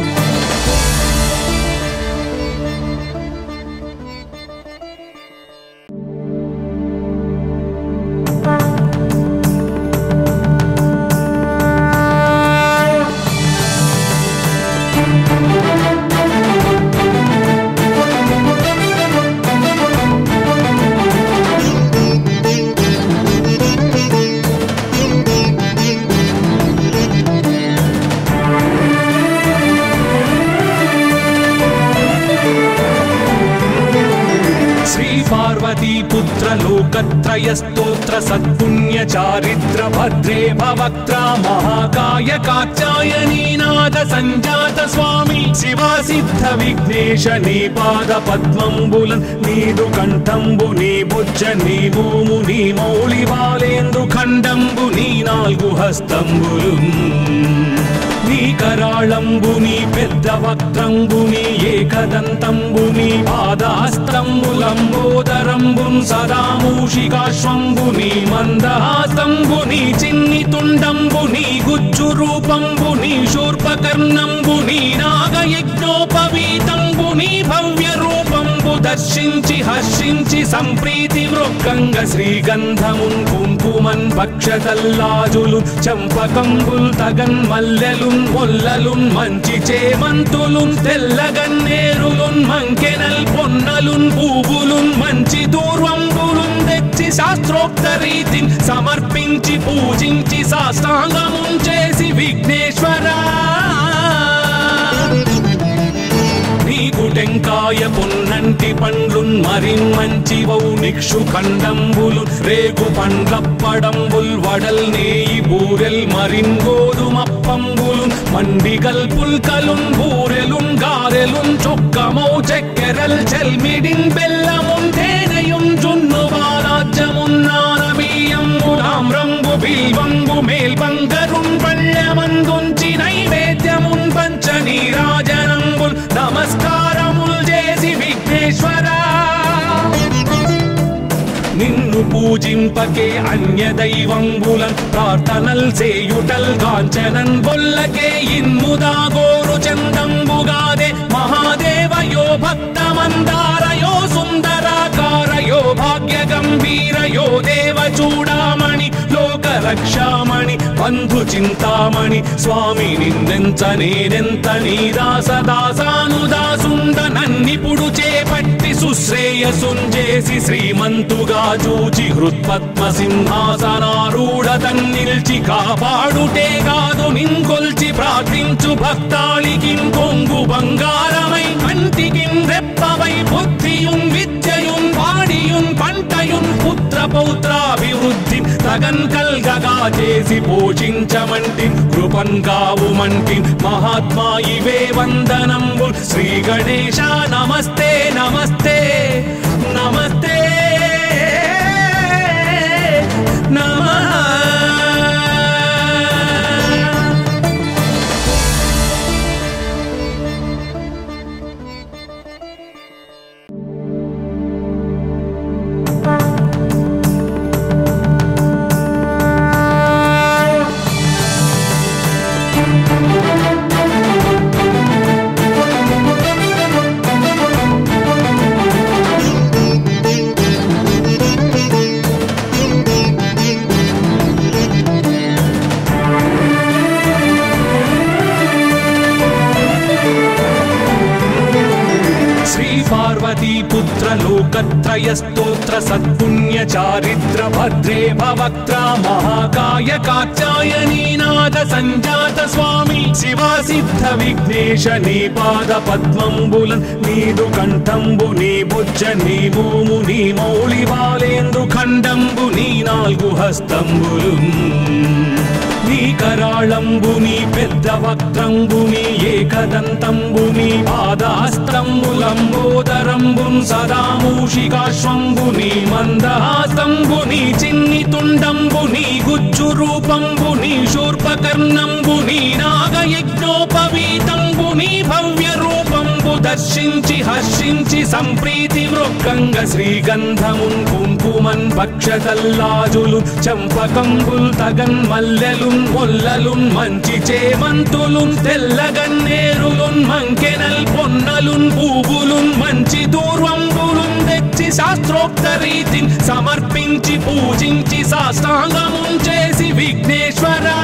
శ్రీ పార్వతీ పుత్ర లోకత్రయ స్తోత్ర సత్పుణ్య చారిత్ర భద్రే భవక్త్ర మహాకాయ కాచాయనీనాథ సంజాత స్వామి శివా సిద్ధ విఘ్నేశ నీ పాద పద్మంబులన్ నీదు కంఠంబు నీ బుజ్జ నీ భూము నీ మౌళి బాలేందు ఖండంబు నీ నాలుగు హస్తంబులు నీ కరాళంబుని పెద్ద వక్త్రంబుని ఏకదంతంబుని పాదాస్తంబులంబోదరంబున్ సదా మూషికాశ్వంబుని మందహాసంబుని చిన్ని తుండంబుని గుజ్జు రూపంబుని శూర్పకర్ణంబుని నాగయజ్ఞోపవీతంబుని భవ్య రూపంబు దర్శించి హర్షించి సంప్రీతి వృక్కంగ శ్రీగంధమున్ కుంకుమన్ భక్షతల్లాజులు చంపకంబుల్ తగన్ మల్లెలున్ మొల్లలున్ మంచి చేమంతులున్ తెల్లగన్నేరులున్ మంకెనల్ పొన్నలున్ పూవులున్ మంచి దూర్వంబులున్ తెచ్చి శాస్త్రోక్త రీతిని సమర్పించి పూజించి సాష్టాంగమున్ చేసి విఘ్నేశ్వరా నీకు టెంకాయ పొన్నంటి పండ్లున్ మరిన్ మంచివౌ నిక్షు ఖండంబులు రేగు పండ్లప్పడంబుల్ వడల్ నేయి బూరెల్ మరిన్ గోధుమప్పంబులు మండిగల్ పుల్కలున్ బూరెలున్ గారెలున్ చొక్కమౌ చక్కెరల్ చెల్మిడిన్ బెల్లమున్ తేనెయున్ జున్ను బాలాజ్యమున్నానబీయంబు తామ్రంబు బిల్వంబు మేల్బంగరున్ పళ్ళమందుంచి నైవేద్యమున్ పంచ నీరాజనంబుల్ నమస్కారముల్ చేసి విఘ్నేశ్వరా నిన్ను పూజింపకే అన్య దైవంబులన్ ప్రార్థనల్ సేయుటల్ కాంచనన్ బొల్లకే ఇన్ముదా గోరు చందంబుగాదే మహాదేవయో భక్తమందారయో సుందరాకారయో భాగ్య గంభీరయో దేవ చూడామణి లోక రక్షామణి బంధు చింతామణి స్వామి నిన్నెంత నేనెంత నీ దాస దాసానుదాసుండ నన్నిపుడు చేపట్టి సుశ్రేయసుంజేసి శ్రీమంతుగా చూచి హృత్పద్మ సింహాసనారూఢ తన్నిల్చి కాపాడుటే కాదు నింకొల్చి ప్రార్థించు భక్తాళికి కొంగు బంగారమై కంటికి రెప్పవై బుద్ధియున్ విద్యయున్ వాడియున్ పంటయున్ పుత్ర పౌత్రాభివృద్ధి తగన్ కల్గగా చేసి పోషించమంటి కృపన్ కావుమంటి మహాత్మా ఇవే వందనంబు శ్రీ గణేశ నమస్తే నమస్తే నమస్తే నమః పార్వతీ పుత్ర లోకత్రయ స్తోత్ర సత్పుణ్య చారిత్ర భద్రే భవక్త్ర మహాకాయ కాత్యాయనీనాథ సంజాత స్వామి శివా సిద్ధ విఘ్నేశ నీ పాద పద్మంబులన్ నీదు కంఠంబు నీ బుజ్జ నీ మోము నీ మౌళి బాలేందు ఖండంబు నీ నాలుగు హస్తంబులు నీ కరాళంబు నీ పెద్ద వక్త్రంబు నీ ఏకదంతంబు నీ పాదాస్త్రంబులంబోదరంబున్ సదా మూషికాశ్వంబు నీ మందహాసంబు నీ చిన్ని తుండంబు నీ గుజ్జు రూపంబు నీ శూర్పకర్ణంబు నీ నాగయజ్ఞోపవీతంబు నీ భవ్య రూపంబు దర్శించి హర్షించి సంప్రీతి మృక్కంగ శ్రీగంధమున్ కుంకుమన్ పక్షతల్లాజులు చంపకంబుల్ తగన్ మల్లెలున్ మొల్లలున్ మంచి చేమంతులున్ తెల్లగన్నేరులున్ మంకెనల్ పొన్నలున్ పూవులున్ మంచి దూర్వంబులున్ తెచ్చి శాస్త్రోక్త రీతిని సమర్పించి పూజించి సాష్టాంగమున్ చేసి విఘ్నేశ్వరా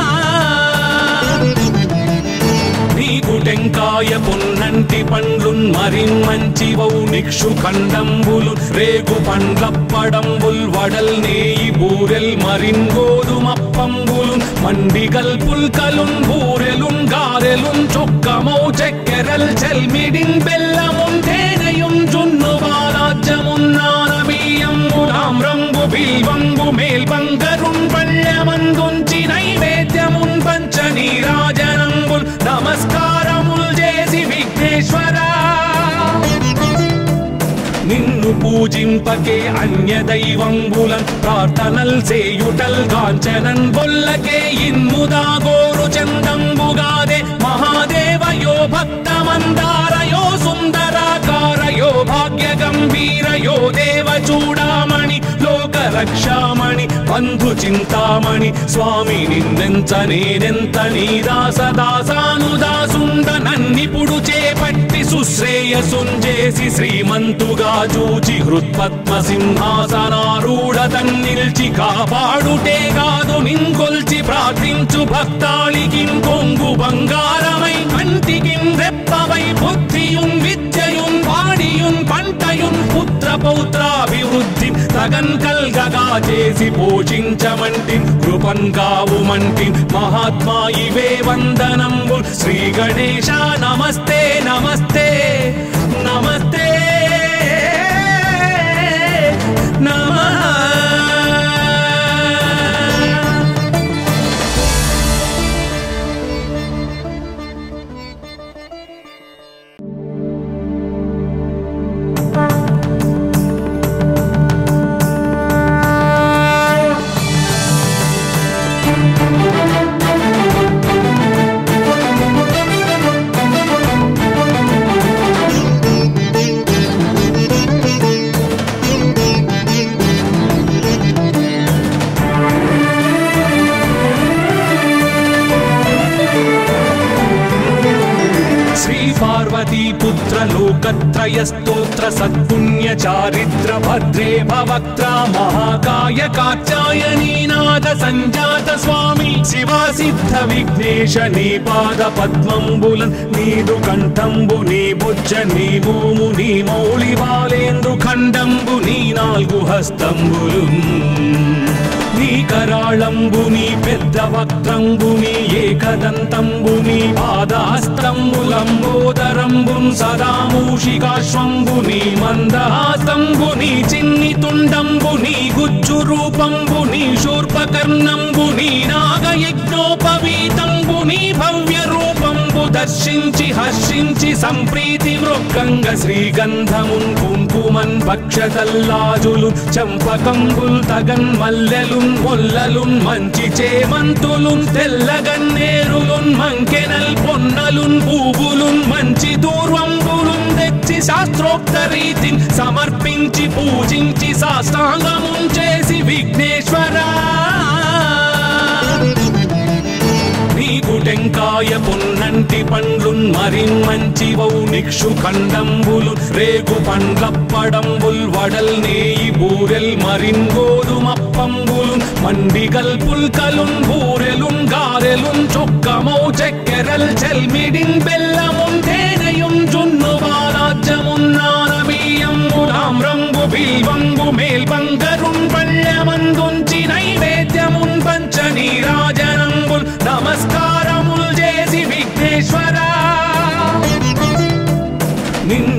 నీకు టెంకాయ పొన్నంటి పండ్లున్ మరిన్ మంచివౌ నిక్షు ఖండంబులు రేగు పండ్లప్పడంబుల్ వడల్ నేయి బూరెల్ మరిన్ గోధుమప్పంబులు మండిగల్ పుల్కలున్ బూరెలున్ గారెలున్ చొక్కమౌ చెక్కెరల్ చెల్మిడిన్ బెల్లమున్ తేనెయున్ జున్ను బాలాజ్యమున్నాన బియ్యంబు రంగు బిల్వంబు మేల్బంగరున్ పళ్ళమందుంచి నైవేద్యమున్ పంచ నీరాజనంబుల్ నమస్కారముల్ చేసి విఘ్నేశ్వరా నిన్ను పూజింపకే అన్య దైవంబులం ప్రార్థనల్ సేయుటల్ కాంచనన్ బొల్లకే ఇన్ముదా గోరు చందంబుగాదే మహాదేవయో భక్తమందారయో సుందరాకారయో భాగ్య గంభీరయో దేవ చూడామణి లోక రక్షామణి బంధు చింతామణి స్వామి నిన్నెంత నేనెంత నీ దాస దాసానుదాసుండ నన్నిపుడు చేపట్టి సుశ్రేయసుంజేసి శ్రీమంతుగా చూచి హృత్పద్మ సింహాసనారూఢ తన్నిల్చి కాపాడుటే కాదు నింకొల్చి ప్రార్థించు భక్తాళికి కొంగు బంగారమై కంటికి రెప్పవై బుద్ధియున్ విద్యయున్ వాడియున్ పంటయున్ పుత్ర పౌత్రాభివృద్ధి తగన్ కల్గగా చేసి పోషించమంటి కృపన్ కావుమంటి మహాత్మా ఇవే వందనంబు శ్రీ గణేశ నమస్తే నమస్తే నమస్తే నమః శ్రీ పార్వతీ పుత్ర లోకత్రయ స్తోత్ర సత్పుణ్య చారిత్ర భద్రే భవక్త్ర మహాకాయ కాత్యాయనీనాథ సంజాత స్వామి శివా సిద్ధ విఘ్నేశ నీ పాద పద్మంబులన్ నీదు కంఠంబు నీ బుజ్జ నీ మోము నీ మౌళి బాలేందు ఖండంబు నీ నాలుగు హస్తంబులు నీ కరాళంబు నీ పెద్ద వక్త్రంబు నీ ఏకదంతంబు నీ పాదాస్త్రంబులంబోదరంబున్ సదా మూషికాశ్వంబు నీ మందహాసంబు నీ చిన్ని తుండంబు నీ గుజ్జు రూపంబు నీ శూర్పకర్ణంబు నీ నాగయజ్ఞోపవీతంబు నీ భవ్య రూపంబు దర్శించి హర్షించి సంప్రీతి మృక్కంగ శ్రీగంధమున్ కుంకుమన్ పక్షతల్లాజులు చంపకంబుల్ తగన్ మల్లెలున్ మొల్లలున్ మంచి చేమంతులున్ తెల్లగన్నేరులున్ మంకెనల్ పొన్నలున్ పూవులున్ మంచి దూర్వంబులున్ తెచ్చి శాస్త్రోక్త రీతిని సమర్పించి పూజించి సాష్టాంగమున్ చేసి విఘ్నేశ్వరా నీకు టెంకాయ పొన్నంటి పండ్లున్ మరిన్ మంచివౌ నిక్షు ఖండంబులు రేగు పండ్లప్పడంబుల్ వడల్ నేయి బూరెల్ మరిన్ గోధుమప్పంబులు మండిగల్ పుల్కలున్ బూరెలున్ గారెలున్ చొక్కమౌ చెక్కెరల్ చెల్మిడిన్ బెల్లమున్ తేనెయున్ జున్ను బాలాజ్యమున్నానవి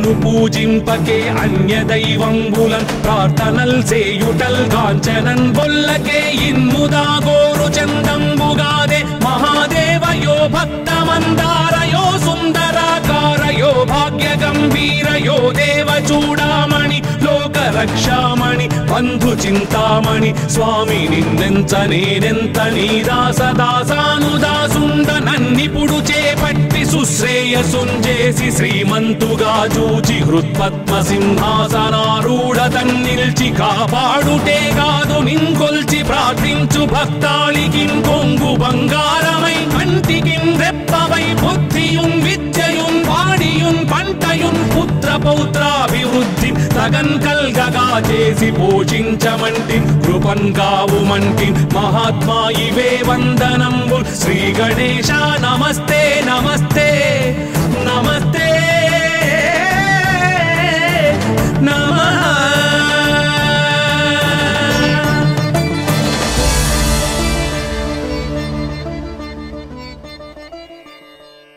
నిన్ను పూజింపకే అన్య దైవంబులన్ ప్రార్థనల్ సేయుటల్ కాంచనన్ బొల్లకే ఇన్ముదా గోరు చందంబుగాదే మహాదేవయో భక్తమందారయో సుందరాకారయో భాగ్య గంభీరయో దేవ చూడామణి లోక రక్షామణి బంధు చింతామణి స్వామి నిన్నెంత నేనెంత నీ దాస దాసానుదాసుండ నన్నిపుడు చేపట్టి సుశ్రేయసుంజేసి శ్రీమంతుగా చూచి హృత్పద్మ సింహాసనారూఢ తన్నిల్చి కాపాడుటే కాదు నింకొల్చి ప్రార్థించు భక్తాళికి కొంగు బంగారమై కంటికిన్ రెప్పవై బుద్ధియున్ విద్యయున్ వాడియున్ పంటయున్ పుత్ర పౌత్రాభివృద్ధి తగన్ కల్గగా చేసి పోషించమంటి కృపన్ కావుమంటి మహాత్మా ఇవే వందనంబు శ్రీ గణేశ నమస్తే నమస్తే